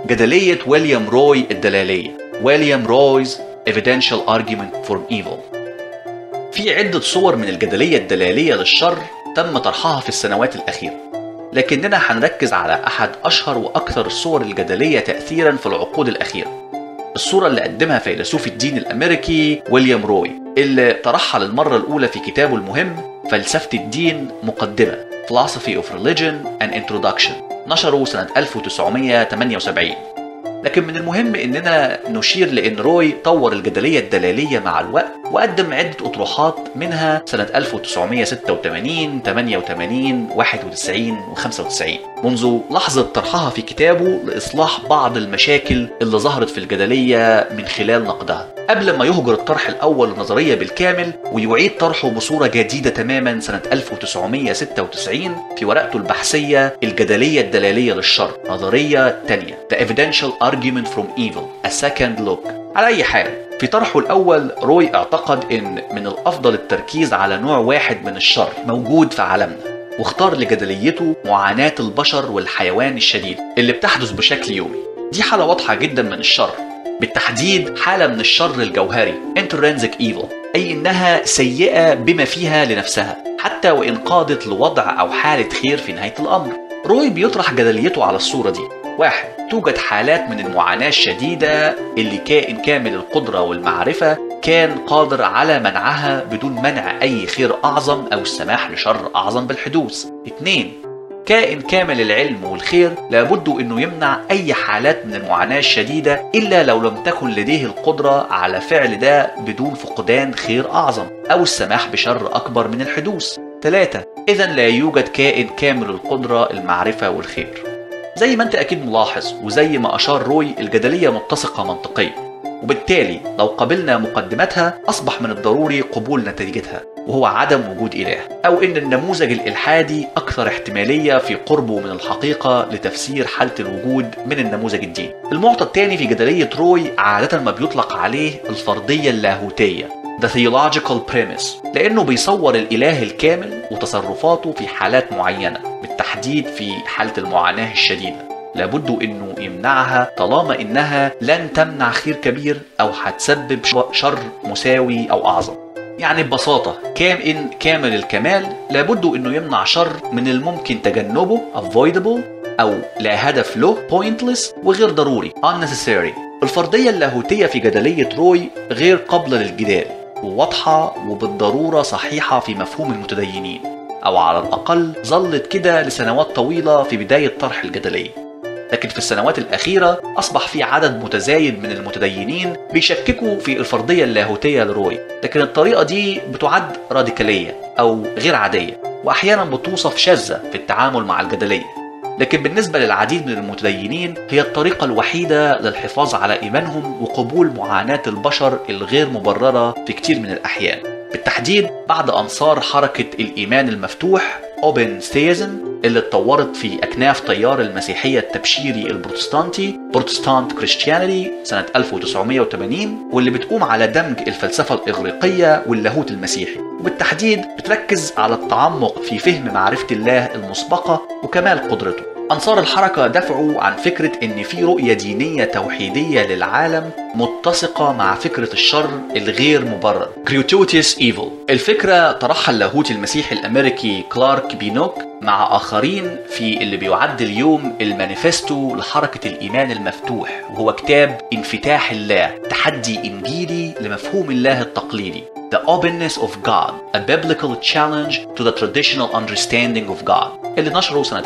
جدلية ويليام روي الدلالية ويليام رويز Evidential Argument for Evil في عدة صور من الجدلية الدلالية للشر تم طرحها في السنوات الأخيرة لكننا هنركز على أحد أشهر وأكثر الصور الجدلية تأثيرا في العقود الأخيرة الصورة اللي قدمها فيلسوف الدين الأمريكي ويليام روي اللي طرحها للمرة الأولى في كتابه المهم فلسفة الدين مقدمة Philosophy of Religion and Introduction نشره سنة 1978 لكن من المهم اننا نشير لان روي طور الجدليه الدلاليه مع الوقت وقدم عده اطروحات منها سنه 1986 88 91 و95 منذ لحظه طرحها في كتابه لاصلاح بعض المشاكل اللي ظهرت في الجدليه من خلال نقدها قبل ما يهجر الطرح الاول النظريه بالكامل ويعيد طرحه بصوره جديده تماما سنه 1996 في ورقته البحثيه الجدليه الدلاليه للشر نظريه تانية The Evidential Argument from Evil A Second Look على اي حال في طرحه الأول روي اعتقد إن من الأفضل التركيز على نوع واحد من الشر موجود في عالمنا واختار لجدليته معاناة البشر والحيوان الشديد اللي بتحدث بشكل يومي دي حالة واضحة جدا من الشر بالتحديد حالة من الشر الجوهري intrinsic evil أي إنها سيئة بما فيها لنفسها حتى وإن قادت لوضع أو حالة خير في نهاية الأمر روي بيطرح جدليته على الصورة دي واحد توجد حالات من المعاناة الشديدة اللي كائن كامل القدرة والمعرفة كان قادر على منعها بدون منع أي خير أعظم أو السماح لشر أعظم بالحدوث اثنين كائن كامل العلم والخير لابد انه يمنع اي حالات من المعاناه الشديده الا لو لم تكن لديه القدره على فعل ده بدون فقدان خير اعظم او السماح بشر اكبر من الحدوث. ثلاثة إذا لا يوجد كائن كامل القدرة المعرفة والخير. زي ما أنت أكيد ملاحظ وزي ما أشار روي الجدلية متسقة منطقيا وبالتالي لو قبلنا مقدمتها أصبح من الضروري قبول نتيجتها وهو عدم وجود إله أو إن النموذج الإلحادي أكثر احتمالية في قربه من الحقيقة لتفسير حالة الوجود من النموذج الديني المعطى الثاني في جدلية روي عادة ما بيطلق عليه الفرضية اللاهوتية The Theological Premise لأنه بيصور الإله الكامل وتصرفاته في حالات معينة بالتحديد في حالة المعاناة الشديدة لابد انه يمنعها طالما انها لن تمنع خير كبير او هتسبب شر مساوي او اعظم يعني ببساطة كائن كامل الكمال لابد انه يمنع شر من الممكن تجنبه avoidable او لا هدف له pointless وغير ضروري unnecessary الفرضية اللاهوتية في جدلية روي غير قابلة للجدال وواضحة وبالضرورة صحيحة في مفهوم المتدينين أو على الأقل ظلت كده لسنوات طويلة في بداية طرح الجدلية لكن في السنوات الأخيرة أصبح في عدد متزايد من المتدينين بيشككوا في الفرضية اللاهوتية لروي لكن الطريقة دي بتعد راديكالية أو غير عادية وأحيانا بتوصف شاذة في التعامل مع الجدلية لكن بالنسبة للعديد من المتدينين هي الطريقة الوحيدة للحفاظ على إيمانهم وقبول معاناة البشر الغير مبررة في كتير من الأحيان بالتحديد بعد أنصار حركة الإيمان المفتوح اوبن ثيزن اللي اتطورت في أكناف تيار المسيحية التبشيري البروتستانتي بروتستانت كريستيانيتي سنة 1980 واللي بتقوم على دمج الفلسفة الإغريقية واللاهوت المسيحي وبالتحديد بتركز على التعمق في فهم معرفة الله المسبقة وكمال قدرته أنصار الحركة دفعوا عن فكرة إن في رؤية دينية توحيدية للعالم متسقة مع فكرة الشر الغير مبرر Gratuitous Evil الفكرة طرحها اللاهوت المسيحي الأمريكي كلارك بينوك مع آخرين في اللي بيعد اليوم المانيفستو لحركة الإيمان المفتوح وهو كتاب انفتاح الله تحدي إنجيلي لمفهوم الله التقليدي The Openness of God A Biblical Challenge to the Traditional Understanding of God اللي نشره سنة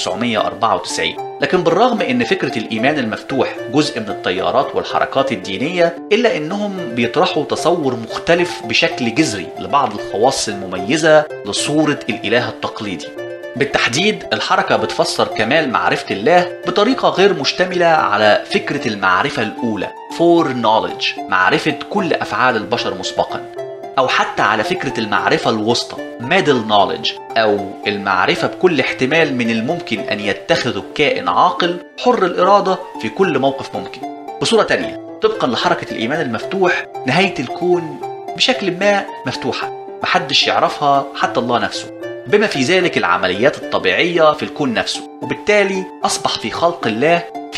1994 لكن بالرغم ان فكرة الايمان المفتوح جزء من التيارات والحركات الدينية الا انهم بيطرحوا تصور مختلف بشكل جذري لبعض الخواص المميزة لصورة الاله التقليدي بالتحديد الحركة بتفسر كمال معرفة الله بطريقة غير مشتملة على فكرة المعرفة الأولى فور knowledge معرفة كل أفعال البشر مسبقا أو حتى على فكرة المعرفة الوسطى middle knowledge أو المعرفة بكل احتمال من الممكن أن يتخذه كائن عاقل حر الإرادة في كل موقف ممكن بصورة تانية طبقا لحركة الإيمان المفتوح نهاية الكون بشكل ما مفتوحة محدش يعرفها حتى الله نفسه بما في ذلك العمليات الطبيعية في الكون نفسه وبالتالي أصبح في خلق الله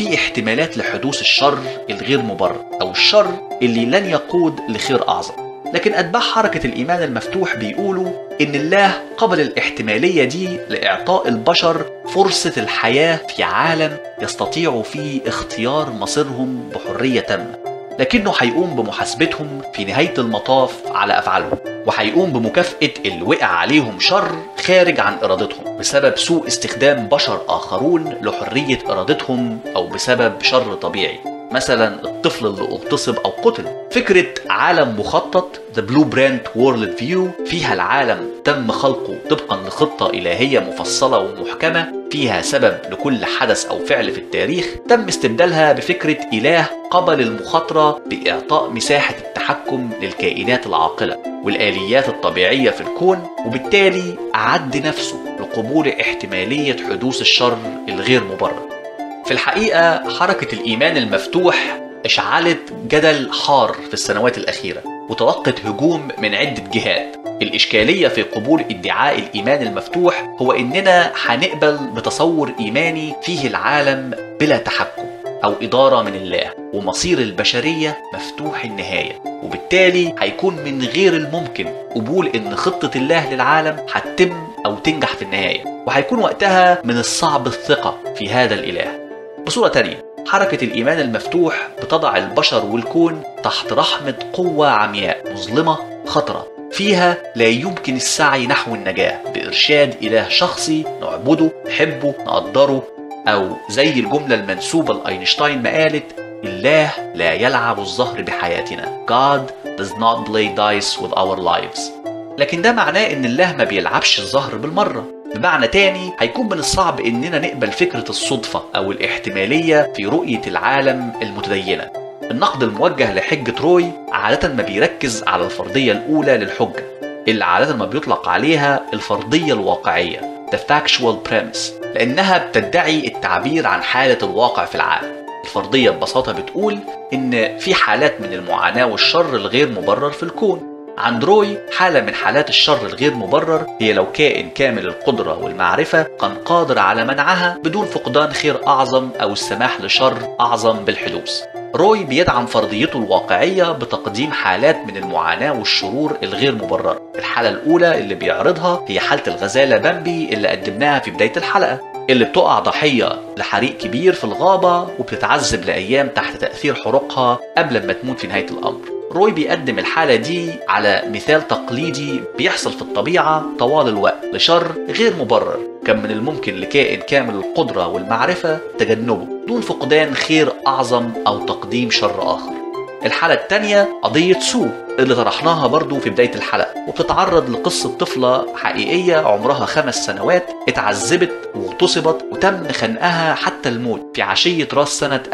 في احتمالات لحدوث الشر الغير مبرر أو الشر اللي لن يقود لخير أعظم لكن أتباع حركة الإيمان المفتوح بيقولوا إن الله قبل الاحتمالية دي لإعطاء البشر فرصة الحياة في عالم يستطيعوا فيه اختيار مصيرهم بحرية تامة لكنه هيقوم بمحاسبتهم في نهاية المطاف على أفعالهم وهيقوم بمكافأة اللي وقع عليهم شر خارج عن إرادتهم بسبب سوء استخدام بشر آخرون لحرية إرادتهم أو بسبب شر طبيعي مثلا الطفل اللي اغتصب او قتل فكره عالم مخطط ذا بلو برانت وورلد فيو فيها العالم تم خلقه طبقا لخطه الهيه مفصله ومحكمه فيها سبب لكل حدث او فعل في التاريخ تم استبدالها بفكره اله قبل المخاطره باعطاء مساحه التحكم للكائنات العاقله والاليات الطبيعيه في الكون وبالتالي اعد نفسه لقبول احتماليه حدوث الشر الغير مبرر في الحقيقة حركة الإيمان المفتوح اشعلت جدل حار في السنوات الأخيرة وتلقت هجوم من عدة جهات الإشكالية في قبول ادعاء الإيمان المفتوح هو إننا هنقبل بتصور إيماني فيه العالم بلا تحكم أو إدارة من الله ومصير البشرية مفتوح النهاية وبالتالي هيكون من غير الممكن قبول إن خطة الله للعالم هتتم أو تنجح في النهاية وهيكون وقتها من الصعب الثقة في هذا الإله بصورة تانية حركة الإيمان المفتوح بتضع البشر والكون تحت رحمة قوة عمياء مظلمة خطرة فيها لا يمكن السعي نحو النجاة بإرشاد إله شخصي نعبده نحبه نقدره أو زي الجملة المنسوبة لأينشتاين ما قالت الله لا يلعب الظهر بحياتنا God does not play dice with our lives لكن ده معناه إن الله ما بيلعبش الظهر بالمرة بمعنى تاني هيكون من الصعب اننا نقبل فكرة الصدفة او الاحتمالية في رؤية العالم المتدينة النقد الموجه لحجة روي عادة ما بيركز على الفرضية الأولى للحجة اللي عادة ما بيطلق عليها الفرضية الواقعية The Factual Premise لأنها بتدعي التعبير عن حالة الواقع في العالم الفرضية ببساطة بتقول إن في حالات من المعاناة والشر الغير مبرر في الكون عند روي حالة من حالات الشر الغير مبرر هي لو كائن كامل القدرة والمعرفة كان قادر على منعها بدون فقدان خير أعظم أو السماح لشر أعظم بالحدوث روي بيدعم فرضيته الواقعية بتقديم حالات من المعاناة والشرور الغير مبررة الحالة الأولى اللي بيعرضها هي حالة الغزالة بامبي اللي قدمناها في بداية الحلقة اللي بتقع ضحية لحريق كبير في الغابة وبتتعذب لأيام تحت تأثير حروقها قبل ما تموت في نهاية الأمر روي بيقدم الحالة دي على مثال تقليدي بيحصل في الطبيعة طوال الوقت لشر غير مبرر كان من الممكن لكائن كامل القدرة والمعرفة تجنبه دون فقدان خير أعظم أو تقديم شر آخر الحالة التانية قضية سو اللي طرحناها برضو في بداية الحلقة وبتتعرض لقصة طفلة حقيقية عمرها خمس سنوات اتعذبت واغتصبت وتم خنقها حتى الموت في عشية راس سنة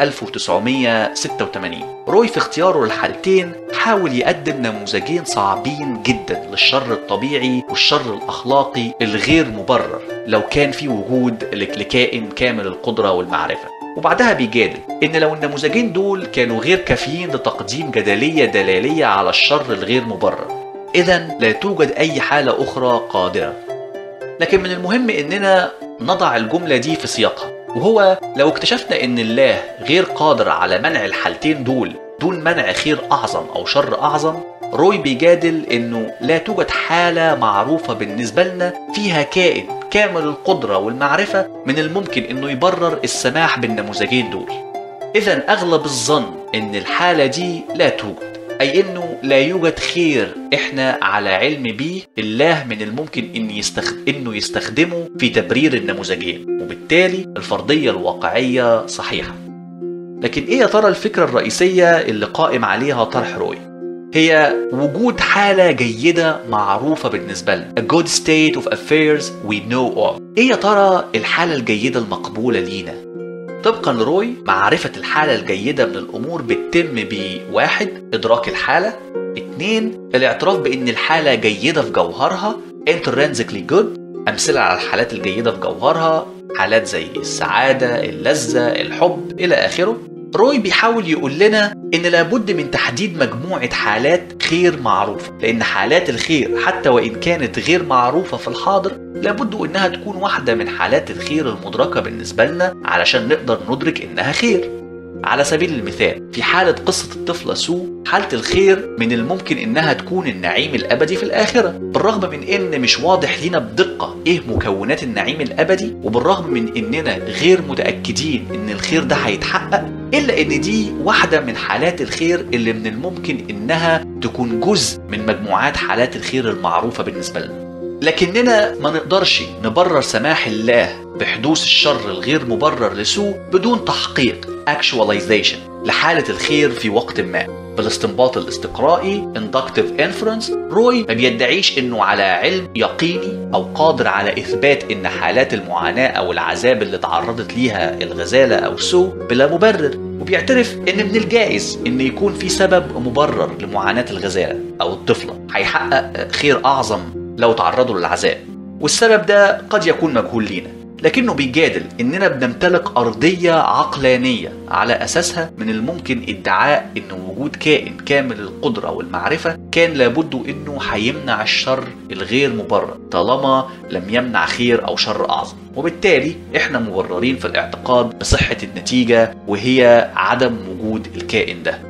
1986 روي في اختياره للحالتين حاول يقدم نموذجين صعبين جدا للشر الطبيعي والشر الأخلاقي الغير مبرر لو كان في وجود لكائن كامل القدرة والمعرفة وبعدها بيجادل ان لو النموذجين دول كانوا غير كافيين لتقديم جدليه دلاليه على الشر الغير مبرر اذا لا توجد اي حاله اخرى قادره لكن من المهم اننا نضع الجمله دي في سياقها وهو لو اكتشفنا ان الله غير قادر على منع الحالتين دول دون منع خير اعظم او شر اعظم روي بيجادل انه لا توجد حاله معروفه بالنسبه لنا فيها كائن كامل القدرة والمعرفة من الممكن انه يبرر السماح بالنموذجين دول اذا اغلب الظن ان الحالة دي لا توجد اي انه لا يوجد خير احنا على علم بيه الله من الممكن إن يستخد... انه يستخدمه في تبرير النموذجين وبالتالي الفرضية الواقعية صحيحة لكن ايه يا ترى الفكرة الرئيسية اللي قائم عليها طرح روي هي وجود حالة جيدة معروفة بالنسبة لنا A good state of affairs we know of إيه يا ترى الحالة الجيدة المقبولة لينا؟ طبقا لروي معرفة الحالة الجيدة من الأمور بتتم بواحد إدراك الحالة اتنين الاعتراف بأن الحالة جيدة في جوهرها intrinsically good أمثلة على الحالات الجيدة في جوهرها حالات زي السعادة اللذة الحب إلى آخره روي بيحاول يقول لنا ان لابد من تحديد مجموعه حالات خير معروفه لان حالات الخير حتى وان كانت غير معروفه في الحاضر لابد انها تكون واحده من حالات الخير المدركه بالنسبه لنا علشان نقدر ندرك انها خير على سبيل المثال في حالة قصة الطفلة سو حالة الخير من الممكن انها تكون النعيم الابدي في الاخرة بالرغم من ان مش واضح لنا بدقة ايه مكونات النعيم الابدي وبالرغم من اننا غير متأكدين ان الخير ده هيتحقق الا ان دي واحدة من حالات الخير اللي من الممكن انها تكون جزء من مجموعات حالات الخير المعروفة بالنسبة لنا لكننا ما نقدرش نبرر سماح الله بحدوث الشر الغير مبرر لسوء بدون تحقيق actualization لحالة الخير في وقت ما بالاستنباط الاستقرائي inductive inference روي ما بيدعيش انه على علم يقيني او قادر على اثبات ان حالات المعاناة او العذاب اللي تعرضت ليها الغزالة او سو بلا مبرر وبيعترف ان من الجائز ان يكون في سبب مبرر لمعاناة الغزالة او الطفلة هيحقق خير اعظم لو تعرضوا للعذاب والسبب ده قد يكون مجهول لينا لكنه بيجادل اننا بنمتلك ارضيه عقلانيه على اساسها من الممكن ادعاء ان وجود كائن كامل القدره والمعرفه كان لابد انه هيمنع الشر الغير مبرر طالما لم يمنع خير او شر اعظم وبالتالي احنا مبررين في الاعتقاد بصحه النتيجه وهي عدم وجود الكائن ده